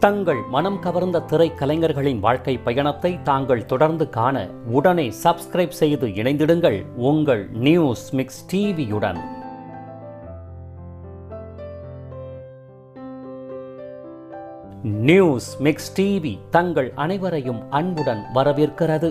தங்கள் மனம் கவர்ந்த திரைக்கலைஞர்களின் வாழ்க்கை பயணத்தை தாங்கள் தொடர்ந்து காண உடனே சப்ஸ்கிரைப் செய்து இணைந்திடுங்கள் உங்கள் நியூஸ் மிக்ஸ் டிவியுடன் நியூஸ் மிக்ஸ் டிவி தங்கள் அனைவரையும் அன்புடன் வரவேற்கிறது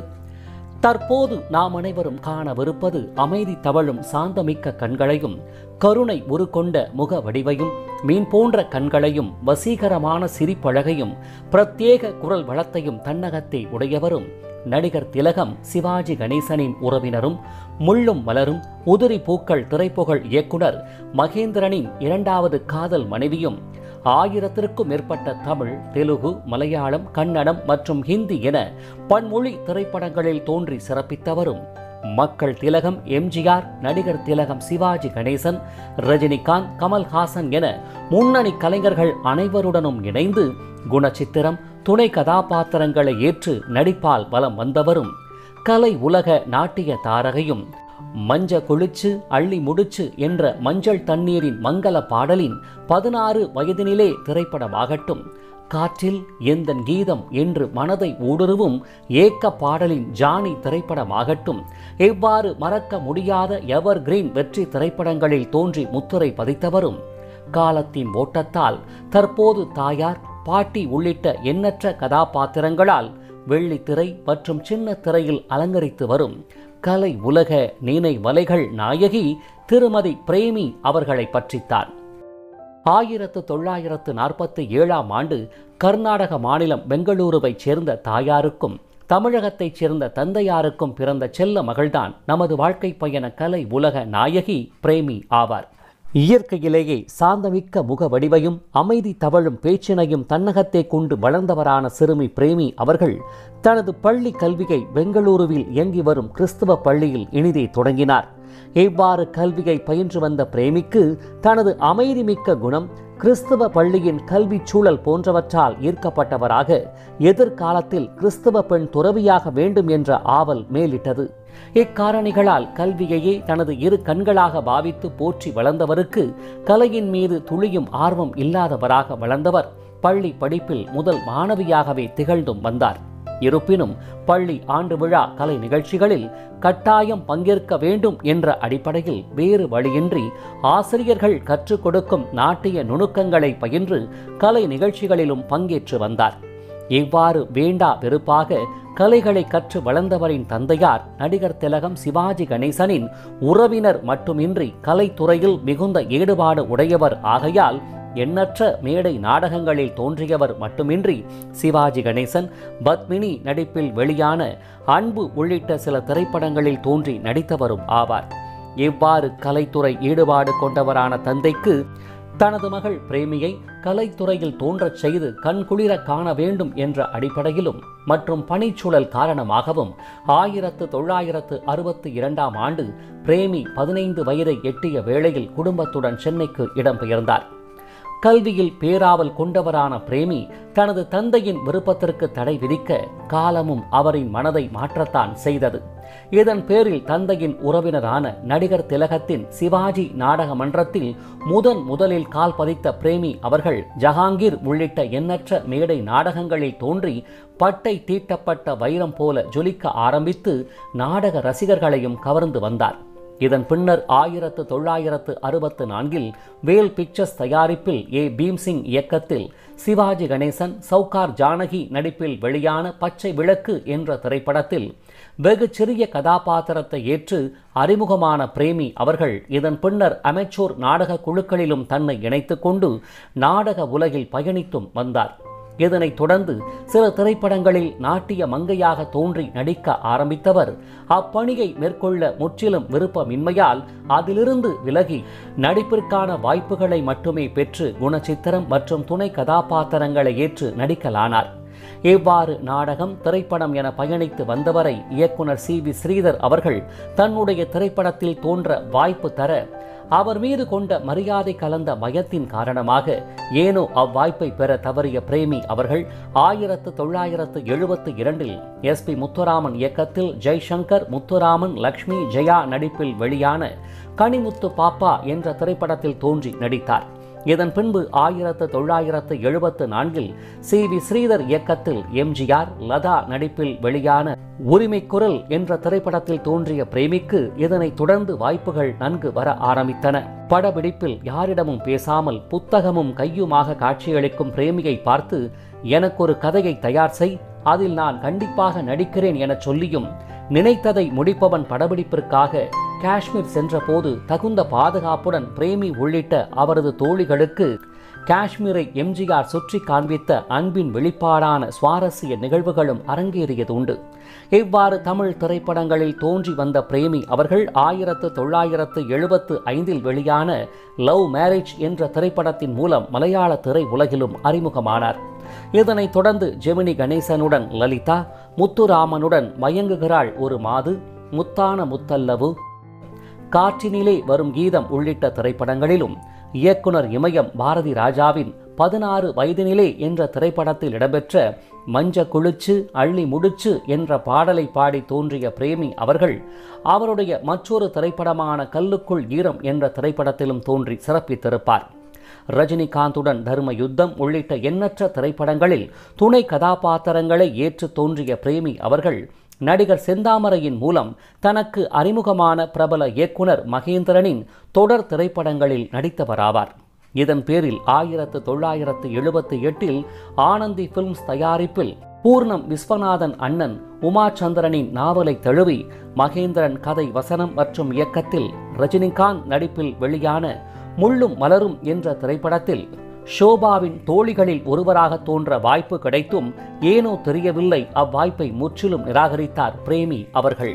தற்போது நாம் அனைவரும் காணவிருப்பது அமைதி தவழும் சாந்தமிக்க கண்களையும் கருணை உருக்கொண்ட முக வடிவையும் மீன் போன்ற கண்களையும் வசீகரமான சிரிப்பழகையும் பிரத்யேக குரல் வளத்தையும் தன்னகத்தை உடையவரும் நடிகர் திலகம் சிவாஜி கணேசனின் உறவினரும் முள்ளும் மலரும் உதிரி பூக்கள் திரைப்புகழ் இயக்குனர் மகேந்திரனின் இரண்டாவது காதல் மனைவியும் ஆயிரத்திற்கும் மேற்பட்ட தமிழ் தெலுகு மலையாளம் கன்னடம் மற்றும் ஹிந்தி என பன்மொழி திரைப்படங்களில் தோன்றி சிறப்பித்தவரும் மக்கள் திலகம் எம்ஜிஆர் நடிகர் திலகம் சிவாஜி கணேசன் ரஜினிகாந்த் கமல்ஹாசன் என முன்னணி கலைஞர்கள் அனைவருடனும் இணைந்து குணச்சித்திரம் துணை கதாபாத்திரங்களை ஏற்று நடிப்பால் வலம் வந்தவரும் கலை உலக நாட்டிய தாரகையும் மஞ்ச கொளிச்சு அள்ளி முடிச்சு என்ற மஞ்சள் தண்ணீரின் மங்கள பாடலின் பதினாறு வயதினிலே திரைப்படமாகட்டும் காற்றில் எந்தன் கீதம் என்று மனதை ஊடுருவும் ஏக்க பாடலின் ஜானி திரைப்படமாகட்டும் எவ்வாறு மறக்க முடியாத எவர் கிரீன் வெற்றி திரைப்படங்களில் தோன்றி முத்திரை பதித்தவரும் காலத்தின் ஓட்டத்தால் தற்போது தாயார் பாட்டி உள்ளிட்ட எண்ணற்ற கதாபாத்திரங்களால் வெள்ளித்திரை மற்றும் சின்ன திரையில் அலங்கரித்து வரும் கலை உலக நீனை வலைகள் நாயகி திருமதி பிரேமி அவர்களை பற்றித்தான் ஆயிரத்து தொள்ளாயிரத்து நாற்பத்தி ஏழாம் ஆண்டு கர்நாடக மாநிலம் பெங்களூருவைச் சேர்ந்த தாயாருக்கும் தமிழகத்தைச் சேர்ந்த தந்தையாருக்கும் பிறந்த செல்ல மகள்தான் நமது வாழ்க்கை பயண கலை உலக நாயகி பிரேமி ஆவார் இயற்கையிலேயே சாந்தமிக்க முக வடிவையும் அமைதி தவழும் பேச்சினையும் தன்னகத்தை கொண்டு வளர்ந்தவரான சிறுமி பிரேமி அவர்கள் தனது பள்ளி கல்வியை பெங்களூருவில் இயங்கி வரும் கிறிஸ்துவ பள்ளியில் இனிதே தொடங்கினார் இவ்வாறு கல்வியை பயின்று வந்த பிரேமிக்கு தனது அமைதிமிக்க குணம் கிறிஸ்துவ பள்ளியின் கல்வி சூழல் போன்றவற்றால் ஈர்க்கப்பட்டவராக எதிர்காலத்தில் கிறிஸ்துவ பெண் துறவியாக வேண்டும் என்ற ஆவல் மேலிட்டது இக்காரணிகளால் கல்வியையே தனது இரு கண்களாக பாவித்து போற்றி வளர்ந்தவருக்கு கலையின் மீது துளியும் ஆர்வம் இல்லாதவராக வளர்ந்தவர் பள்ளி படிப்பில் முதல் மாணவியாகவே திகழ்ந்தும் வந்தார் இருப்பினும் பள்ளி ஆண்டு விழா கலை நிகழ்ச்சிகளில் கட்டாயம் பங்கேற்க வேண்டும் என்ற அடிப்படையில் வேறு வழியின்றி ஆசிரியர்கள் கற்றுக் கொடுக்கும் நாட்டிய நுணுக்கங்களை பயின்று கலை நிகழ்ச்சிகளிலும் பங்கேற்று வந்தார் இவ்வாறு வேண்டா வெறுப்பாக கலைகளை கற்று வளர்ந்தவரின் தந்தையார் நடிகர் திலகம் சிவாஜி கணேசனின் உறவினர் மட்டுமின்றி கலைத்துறையில் மிகுந்த ஈடுபாடு உடையவர் ஆகையால் எண்ணற்ற மேடை நாடகங்களில் தோன்றியவர் மட்டுமின்றி சிவாஜி கணேசன் பத்மினி நடிப்பில் வெளியான அன்பு உள்ளிட்ட சில திரைப்படங்களில் தோன்றி நடித்தவரும் ஆவார் இவ்வாறு கலைத்துறை ஈடுபாடு கொண்டவரான தந்தைக்கு தனது மகள் பிரேமியை கலைத்துறையில் தோன்றச் செய்து கண்குளிர காண வேண்டும் என்ற அடிப்படையிலும் மற்றும் பணிச்சூழல் காரணமாகவும் ஆயிரத்து தொள்ளாயிரத்து அறுபத்தி இரண்டாம் ஆண்டு பிரேமி பதினைந்து வயதை எட்டிய வேளையில் குடும்பத்துடன் சென்னைக்கு இடம்பெயர்ந்தார் கல்வியில் பேராவல் கொண்டவரான பிரேமி தனது தந்தையின் விருப்பத்திற்கு தடை விதிக்க காலமும் அவரின் மனதை மாற்றத்தான் செய்தது இதன் பேரில் தந்தையின் உறவினரான நடிகர் திலகத்தின் சிவாஜி நாடக மன்றத்தில் முதன் முதலில் கால் பதித்த பிரேமி அவர்கள் ஜஹாங்கீர் உள்ளிட்ட எண்ணற்ற மேடை நாடகங்களில் தோன்றி பட்டை தீட்டப்பட்ட வைரம் போல ஜொலிக்க ஆரம்பித்து நாடக ரசிகர்களையும் கவர்ந்து வந்தார் இதன் பின்னர் ஆயிரத்து தொள்ளாயிரத்து அறுபத்து நான்கில் வேல் பிக்சர்ஸ் தயாரிப்பில் ஏ பீம்சிங் இயக்கத்தில் சிவாஜி கணேசன் சவுகார் ஜானகி நடிப்பில் வெளியான பச்சை விளக்கு என்ற திரைப்படத்தில் வெகு சிறிய கதாபாத்திரத்தை ஏற்று அறிமுகமான பிரேமி அவர்கள் இதன் பின்னர் அமைச்சோர் நாடக குழுக்களிலும் தன்னை இணைத்துக் கொண்டு நாடக உலகில் பயணித்தும் வந்தார் இதனைத் தொடர்ந்து சில திரைப்படங்களில் நாட்டிய மங்கையாக தோன்றி நடிக்க ஆரம்பித்தவர் அப்பணியை மேற்கொள்ள முற்றிலும் விருப்பமின்மையால் அதிலிருந்து விலகி நடிப்பிற்கான வாய்ப்புகளை மட்டுமே பெற்று குணச்சித்திரம் மற்றும் துணை கதாபாத்திரங்களை ஏற்று நடிக்கலானார் இவ்வாறு நாடகம் திரைப்படம் என பயணித்து வந்தவரை இயக்குனர் சி வி ஸ்ரீதர் அவர்கள் தன்னுடைய திரைப்படத்தில் தோன்ற வாய்ப்பு தர அவர் மீது கொண்ட மரியாதை கலந்த பயத்தின் காரணமாக ஏனோ அவ்வாய்ப்பை பெற தவறிய பிரேமி அவர்கள் ஆயிரத்து தொள்ளாயிரத்து எழுபத்து இரண்டில் எஸ் பி முத்துராமன் இயக்கத்தில் ஜெய்சங்கர் முத்துராமன் லக்ஷ்மி ஜெயா நடிப்பில் வெளியான கனிமுத்து பாப்பா என்ற திரைப்படத்தில் தோன்றி நடித்தார் இதன் பின்பு ஆயிரத்து தொள்ளாயிரத்து எழுபத்து நான்கில் சி வி ஸ்ரீதர் இயக்கத்தில் எம்ஜிஆர் லதா நடிப்பில் வெளியான உரிமை குரல் என்ற திரைப்படத்தில் தோன்றிய பிரேமிக்கு இதனைத் தொடர்ந்து வாய்ப்புகள் நன்கு வர ஆரம்பித்தன படப்பிடிப்பில் யாரிடமும் பேசாமல் புத்தகமும் கையுமாக காட்சியளிக்கும் பிரேமியை பார்த்து எனக்கு ஒரு கதையை தயார் செய் அதில் நான் கண்டிப்பாக நடிக்கிறேன் எனச் சொல்லியும் நினைத்ததை முடிப்பவன் படப்பிடிப்பிற்காக காஷ்மீர் சென்றபோது தகுந்த பாதுகாப்புடன் பிரேமி உள்ளிட்ட அவரது தோழிகளுக்கு காஷ்மீரை எம்ஜிஆர் சுற்றி காண்பித்த அன்பின் வெளிப்பாடான சுவாரஸ்ய நிகழ்வுகளும் அரங்கேறியது உண்டு இவ்வாறு தமிழ் திரைப்படங்களில் தோன்றி வந்த பிரேமி அவர்கள் ஆயிரத்து தொள்ளாயிரத்து எழுபத்து ஐந்தில் வெளியான லவ் மேரேஜ் என்ற திரைப்படத்தின் மூலம் மலையாள திரை உலகிலும் அறிமுகமானார் இதனைத் தொடர்ந்து ஜெமினி கணேசனுடன் லலிதா முத்துராமனுடன் மயங்குகிறாள் ஒரு மாது முத்தான முத்தல்லவு காற்றினிலே வரும் கீதம் உள்ளிட்ட திரைப்படங்களிலும் இயக்குனர் இமயம் பாரதி ராஜாவின் பதினாறு வயதினிலே என்ற திரைப்படத்தில் இடம்பெற்ற மஞ்ச குளிச்சு அள்ளி முடிச்சு என்ற பாடலை பாடி தோன்றிய பிரேமி அவர்கள் அவருடைய மற்றொரு திரைப்படமான கல்லுக்குள் ஈரம் என்ற திரைப்படத்திலும் தோன்றி சிறப்பித்திருப்பார் ரஜினிகாந்துடன் தர்ம யுத்தம் உள்ளிட்ட எண்ணற்ற திரைப்படங்களில் துணை கதாபாத்திரங்களை ஏற்று தோன்றிய பிரேமி அவர்கள் நடிகர் செந்தாமரையின் மூலம் தனக்கு அறிமுகமான பிரபல இயக்குனர் மகேந்திரனின் தொடர் திரைப்படங்களில் நடித்தவராவார் இதன் பேரில் ஆயிரத்து தொள்ளாயிரத்து எழுபத்தி எட்டில் ஆனந்தி பிலிம்ஸ் தயாரிப்பில் பூர்ணம் விஸ்வநாதன் அண்ணன் உமாச்சந்திரனின் நாவலை தழுவி மகேந்திரன் கதை வசனம் மற்றும் இயக்கத்தில் ரஜினிகாந்த் நடிப்பில் வெளியான முள்ளும் மலரும் என்ற திரைப்படத்தில் ஷோபாவின் தோழிகளில் ஒருவராக தோன்ற வாய்ப்பு கிடைத்தும் ஏனோ தெரியவில்லை அவ்வாய்ப்பை முற்றிலும் நிராகரித்தார் பிரேமி அவர்கள்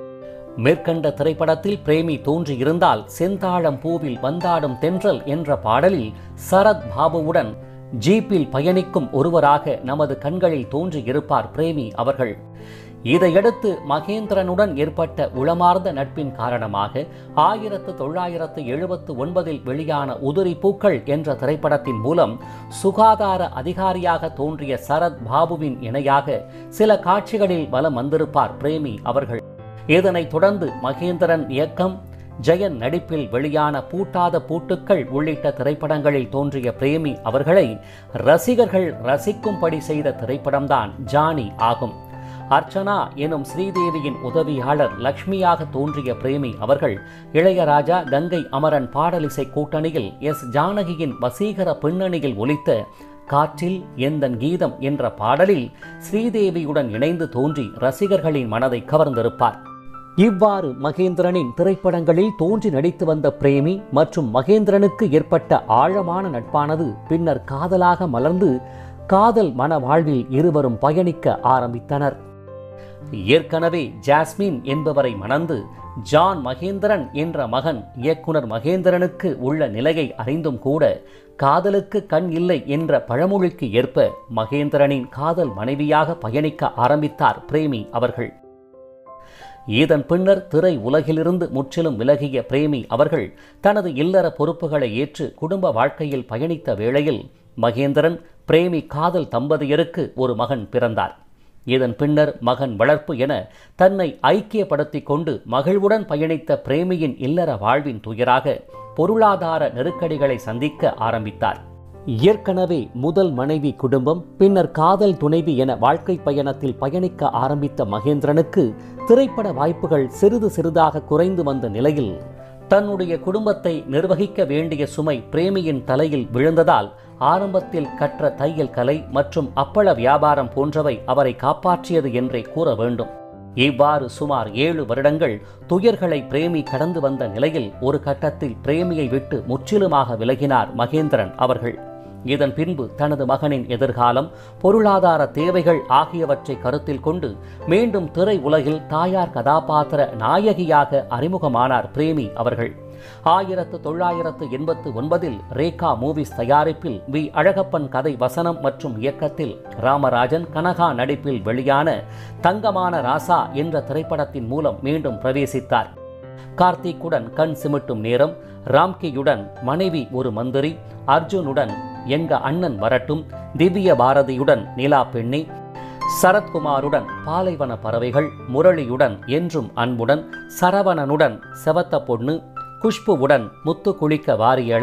மேற்கண்ட திரைப்படத்தில் பிரேமி தோன்றியிருந்தால் செந்தாழம் பூவில் வந்தாடும் தென்றல் என்ற பாடலில் சரத் பாபுவுடன் ஜீப்பில் பயணிக்கும் ஒருவராக நமது கண்களில் தோன்றியிருப்பார் பிரேமி அவர்கள் இதையடுத்து மகேந்திரனுடன் ஏற்பட்ட உளமார்ந்த நட்பின் காரணமாக ஆயிரத்து தொள்ளாயிரத்து எழுபத்து ஒன்பதில் வெளியான உதிரி பூக்கள் என்ற திரைப்படத்தின் மூலம் சுகாதார அதிகாரியாக தோன்றிய சரத் பாபுவின் இணையாக சில காட்சிகளில் வலம் வந்திருப்பார் பிரேமி அவர்கள் இதனைத் தொடர்ந்து மகேந்திரன் இயக்கம் ஜெயன் நடிப்பில் வெளியான பூட்டாத பூட்டுக்கள் உள்ளிட்ட திரைப்படங்களில் தோன்றிய பிரேமி அவர்களை ரசிகர்கள் ரசிக்கும்படி செய்த திரைப்படம்தான் ஜானி ஆகும் அர்ச்சனா எனும் ஸ்ரீதேவியின் உதவியாளர் லக்ஷ்மியாக தோன்றிய பிரேமி அவர்கள் இளையராஜா கங்கை அமரன் பாடலிசை கூட்டணியில் எஸ் ஜானகியின் வசீகர பின்னணியில் ஒலித்த காற்றில் எந்தன் கீதம் என்ற பாடலில் ஸ்ரீதேவியுடன் இணைந்து தோன்றி ரசிகர்களின் மனதை கவர்ந்திருப்பார் இவ்வாறு மகேந்திரனின் திரைப்படங்களில் தோன்றி நடித்து வந்த பிரேமி மற்றும் மகேந்திரனுக்கு ஏற்பட்ட ஆழமான நட்பானது பின்னர் காதலாக மலர்ந்து காதல் மன வாழ்வில் இருவரும் பயணிக்க ஆரம்பித்தனர் ஏற்கனவே ஜாஸ்மின் என்பவரை மணந்து ஜான் மகேந்திரன் என்ற மகன் இயக்குனர் மகேந்திரனுக்கு உள்ள நிலையை அறிந்தும் கூட காதலுக்கு கண் இல்லை என்ற பழமொழிக்கு ஏற்ப மகேந்திரனின் காதல் மனைவியாக பயணிக்க ஆரம்பித்தார் பிரேமி அவர்கள் இதன் பின்னர் திரை உலகிலிருந்து முற்றிலும் விலகிய பிரேமி அவர்கள் தனது இல்லற பொறுப்புகளை ஏற்று குடும்ப வாழ்க்கையில் பயணித்த வேளையில் மகேந்திரன் பிரேமி காதல் தம்பதியருக்கு ஒரு மகன் பிறந்தார் இதன் பின்னர் மகன் வளர்ப்பு என தன்னை ஐக்கியப்படுத்திக் கொண்டு மகிழ்வுடன் பயணித்த பிரேமியின் இல்லற வாழ்வின் துயராக பொருளாதார நெருக்கடிகளை சந்திக்க ஆரம்பித்தார் ஏற்கனவே முதல் மனைவி குடும்பம் பின்னர் காதல் துணைவி என வாழ்க்கை பயணத்தில் பயணிக்க ஆரம்பித்த மகேந்திரனுக்கு திரைப்பட வாய்ப்புகள் சிறிது சிறிதாக குறைந்து வந்த நிலையில் தன்னுடைய குடும்பத்தை நிர்வகிக்க வேண்டிய சுமை பிரேமியின் தலையில் விழுந்ததால் ஆரம்பத்தில் கற்ற தையல் கலை மற்றும் அப்பள வியாபாரம் போன்றவை அவரை காப்பாற்றியது என்றே கூற வேண்டும் இவ்வாறு சுமார் ஏழு வருடங்கள் துயர்களை பிரேமி கடந்து வந்த நிலையில் ஒரு கட்டத்தில் பிரேமியை விட்டு முற்றிலுமாக விலகினார் மகேந்திரன் அவர்கள் இதன் பின்பு தனது மகனின் எதிர்காலம் பொருளாதார தேவைகள் ஆகியவற்றை கருத்தில் கொண்டு மீண்டும் திரை உலகில் தாயார் கதாபாத்திர நாயகியாக அறிமுகமானார் பிரேமி அவர்கள் ஆயிரத்து தொள்ளாயிரத்து எண்பத்து ஒன்பதில் ரேகா மூவிஸ் தயாரிப்பில் வி அழகப்பன் கதை வசனம் மற்றும் இயக்கத்தில் ராமராஜன் கனகா நடிப்பில் வெளியான தங்கமான ராசா என்ற திரைப்படத்தின் மூலம் மீண்டும் பிரவேசித்தார் கார்த்திக்குடன் கண் சிமிட்டும் நேரம் ராம்கியுடன் மனைவி ஒரு மந்திரி அர்ஜுனுடன் எங்க அண்ணன் வரட்டும் திவ்ய பாரதியுடன் நிலா பெண்ணி சரத்குமாருடன் பாலைவன பறவைகள் முரளியுடன் என்றும் அன்புடன் சரவணனுடன் செவத்த பொண்ணு குஷ்புவுடன் முத்து குளிக்க வாரியளா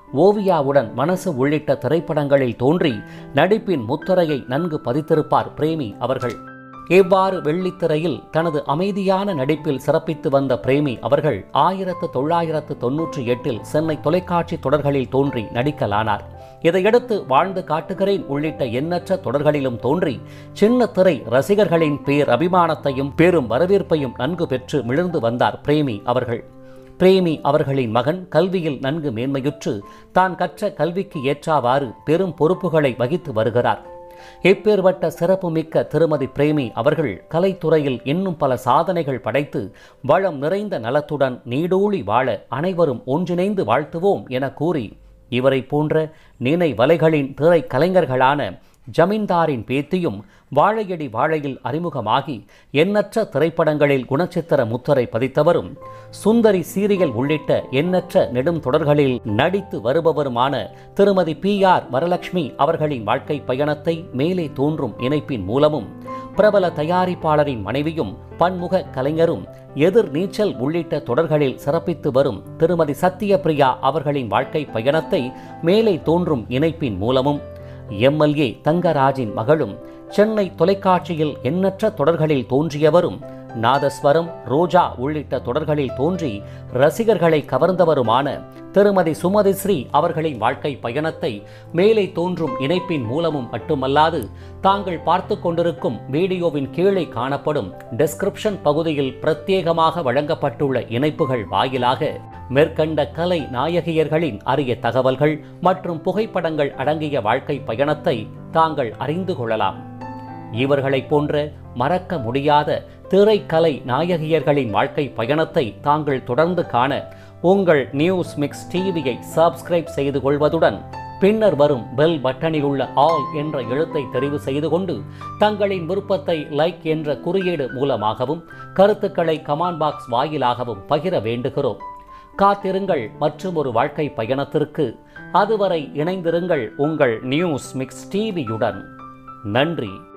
ஓவியாவுடன் மனசு உள்ளிட்ட திரைப்படங்களில் தோன்றி நடிப்பின் முத்திரையை நன்கு பதித்திருப்பார் பிரேமி அவர்கள் இவ்வாறு வெள்ளித்திரையில் தனது அமைதியான நடிப்பில் சிறப்பித்து வந்த பிரேமி அவர்கள் ஆயிரத்து தொள்ளாயிரத்து தொன்னூற்றி எட்டில் சென்னை தொலைக்காட்சி தொடர்களில் தோன்றி நடிக்கலானார் இதையடுத்து வாழ்ந்து காட்டுகிறேன் உள்ளிட்ட எண்ணற்ற தொடர்களிலும் தோன்றி சின்ன திரை ரசிகர்களின் பேர் அபிமானத்தையும் பெரும் வரவேற்பையும் நன்கு பெற்று மிளர்ந்து வந்தார் பிரேமி அவர்கள் பிரேமி அவர்களின் மகன் கல்வியில் நன்கு மேன்மையுற்று தான் கற்ற கல்விக்கு ஏற்றாவாறு பெரும் பொறுப்புகளை வகித்து வருகிறார் இப்பேற்பட்ட சிறப்புமிக்க திருமதி பிரேமி அவர்கள் கலைத்துறையில் இன்னும் பல சாதனைகள் படைத்து வளம் நிறைந்த நலத்துடன் நீடூழி வாழ அனைவரும் ஒன்றிணைந்து வாழ்த்துவோம் என கூறி இவரை போன்ற நினை வலைகளின் திரை கலைஞர்களான ஜமீன்தாரின் பேத்தியும் வாழையடி வாழையில் அறிமுகமாகி எண்ணற்ற திரைப்படங்களில் குணச்சித்திர முத்திரை பதித்தவரும் சுந்தரி சீரியல் உள்ளிட்ட எண்ணற்ற நெடும் தொடர்களில் நடித்து வருபவருமான திருமதி பி ஆர் வரலட்சுமி அவர்களின் வாழ்க்கை பயணத்தை மேலே தோன்றும் இணைப்பின் மூலமும் பிரபல தயாரிப்பாளரின் மனைவியும் பன்முக கலைஞரும் எதிர் நீச்சல் உள்ளிட்ட தொடர்களில் சிறப்பித்து வரும் திருமதி சத்யபிரியா அவர்களின் வாழ்க்கை பயணத்தை மேலே தோன்றும் இணைப்பின் மூலமும் எம்எல்ஏ தங்கராஜின் மகளும் சென்னை தொலைக்காட்சியில் எண்ணற்ற தொடர்களில் தோன்றியவரும் நாதஸ்வரம் ரோஜா உள்ளிட்ட தொடர்களில் தோன்றி ரசிகர்களை கவர்ந்தவருமான திருமதி சுமதி ஸ்ரீ அவர்களின் வாழ்க்கை பயணத்தை மேலே தோன்றும் இணைப்பின் மூலமும் மட்டுமல்லாது தாங்கள் பார்த்து கொண்டிருக்கும் வீடியோவின் கீழே காணப்படும் டெஸ்கிரிப்ஷன் பகுதியில் பிரத்யேகமாக வழங்கப்பட்டுள்ள இணைப்புகள் வாயிலாக மேற்கண்ட கலை நாயகியர்களின் அரிய தகவல்கள் மற்றும் புகைப்படங்கள் அடங்கிய வாழ்க்கை பயணத்தை தாங்கள் அறிந்து கொள்ளலாம் இவர்களைப் போன்ற மறக்க முடியாத திரைக்கலை நாயகியர்களின் வாழ்க்கை பயணத்தை தாங்கள் தொடர்ந்து காண உங்கள் நியூஸ் மிக்ஸ் டிவியை சப்ஸ்கிரைப் செய்து கொள்வதுடன் பின்னர் வரும் பெல் பட்டனில் உள்ள ஆல் என்ற எழுத்தை தெரிவு செய்து கொண்டு தங்களின் விருப்பத்தை லைக் என்ற குறியீடு மூலமாகவும் கருத்துக்களை கமாண்ட் பாக்ஸ் வாயிலாகவும் பகிர வேண்டுகிறோம் காத்திருங்கள் மற்றும் ஒரு வாழ்க்கை பயணத்திற்கு அதுவரை இணைந்திருங்கள் உங்கள் நியூஸ் மிக்ஸ் டிவியுடன் நன்றி